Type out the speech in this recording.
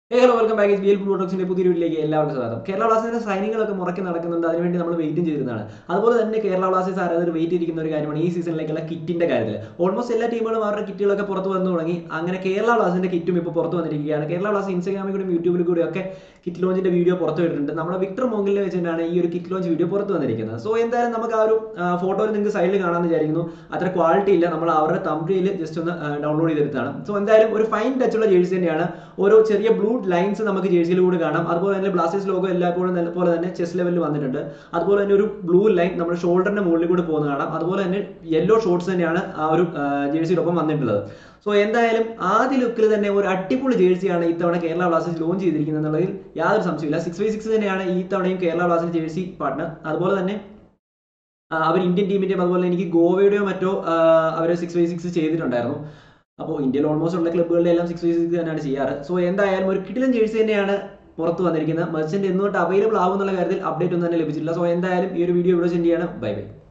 hello welcome back B L പ്രൊഡക്ട്സിന്റെ പുതിയ വീട്ടിലേക്ക് എല്ലാവർക്കും സ്വാഗതം കേരള ബ്ലാസ്റ്റേഴ്സിന്റെ സൈനികളൊക്കെ മുറക്കി നടക്കുന്നുണ്ട് അതിനുവേണ്ടി നമ്മൾ വെയിറ്റും ചെയ്തിരുന്നതാണ് അതുപോലെ തന്നെ കേരള ബ്ലാസ്റ്റേഴ്സ് ആരാധകർ വെയിറ്റ് ചെയ്തിരിക്കുന്ന ഒരു കാര്യമാണ് ഈ സീസണിലേക്കുള്ള കിറ്റിന്റെ കാര്യത്തിൽ ഓൾമോസ്റ്റ് എല്ലാ ടീമുകളും അവരുടെ കിറ്റുകളൊക്കെ പുറത്ത് വന്നു തുടങ്ങി അങ്ങനെ കേരള ബ്ലാസ്റ്റേഴ്സിന്റെ കിറ്റും ഇപ്പോൾ പുറത്ത് വന്നിരിക്കുകയാണ് കേരള ബ്ലാസ്റ്റേഴ്സ് ഇൻസ്റ്റാഗ്രാമിൽ കൂടി യൂട്യൂബിൽ കൂടി ഒക്കെ കിറ്റ് ലോഞ്ചിന്റെ വീഡിയോ പുറത്ത് വിട്ടിട്ടുണ്ട് നമ്മുടെ വിക്ടർ മോങ്കിലിൽ വെച്ചിട്ടാണ് ഈ ഒരു കിറ്റ് ലോഞ്ച് വീഡിയോ പുറത്ത് വന്നിരിക്കുന്നത് സോ എന്തായാലും നമുക്ക് ആ ഒരു ഫോട്ടോയിൽ നിങ്ങൾക്ക് സൈഡിൽ കാണാമെന്ന് വിചാരിക്കുന്നു അത്ര ക്വാളിറ്റി ഇല്ല നമ്മൾ അവരുടെ തമ്പ്രിയിൽ ജസ്റ്റ് ഒന്ന് ഡൗൺലോഡ് ചെയ്തെടുത്താണ് സോ എന്തായാലും ഒരു ഫൈൻ ടച്ചുള്ള ജേഴ്സി തന്നെയാണ് ഓരോ ചെറിയ ബ്ലൂ ലൈൻസ് നമുക്ക് ജേഴ്സിയിലൂടെ കാണാം അതുപോലെ തന്നെ ബ്ലാസ്റ്റേഴ്സ് ലോഗോ എല്ലായ്പ്പോഴും നല്ല- പോലെ തന്നെ ചെസ് ലെവലിൽ വന്നിട്ടുണ്ട് അതുപോലെ തന്നെ ഒരു ബ്ലൂ ലൈൻ നമ്മുടെ ഷോൾഡറിന്റെ മുകളിൽ കൂടി പോകുന്നത് കാണാം അതുപോലെ തന്നെ യെല്ലോ ഷോർട്സ് തന്നെയാണ് ആ ഒരു ജേഴ്സിയോടൊപ്പം വന്നിട്ടുള്ളത് സോ എന്തായാലും ആദ്യ ലുക്കിൽ തന്നെ ഒരു അടിപൊളി ജേഴ്സിയാണ് ഇത്തവണ കേരള ബ്ലാസ്റ്റേഴ്സ് ലോഞ്ച് ചെയ്തിരിക്കുന്നത് എന്നുള്ളതിൽ യാതൊരു സംശയമില്ല സിക്സ് ബൈ സിക്സ് തന്നെയാണ് ഈ തവണയും കേരള ബ്ലാസ്റ്റേഴ്സ് ജേഴ്സി പാർട്ട്ണർ അതുപോലെ തന്നെ ആ, അവർ ഇന്ത്യൻ ടീമിന്റെയും അതുപോലെ തന്നെ എനിക്ക് ഗോവയുടെയോ മറ്റോ അവർ സിക്സ് ബൈ സിക്സ് ചെയ്തിട്ടുണ്ടായിരുന്നു അപ്പോൾ ഇന്ത്യയിൽ ഓൾമോസ്റ്റ് ഉള്ള ക്ലബ്ബുകളുടെ എല്ലാം സിക്സ് ബൈ സിക്സ് തന്നെയാണ് ചെയ്യാറ് സോ എന്തായാലും ഒരു കിടിലൻ ജേഴ്സി തന്നെയാണ് പുറത്ത് വന്നിരിക്കുന്നത് മെർച്ചന്റ് എന്ന് തൊട്ട് അവൈലബിൾ ആവും എന്നുള്ള കാര്യത്തിൽ അപ്ഡേറ്റ് ഒന്നും തന്നെ ലഭിച്ചിട്ടില്ല സോ എന്തായാലും ഈ ഒരു വീഡിയോ ഇവിടെ സെൻഡ് ചെയ്യണം ബൈ ബൈ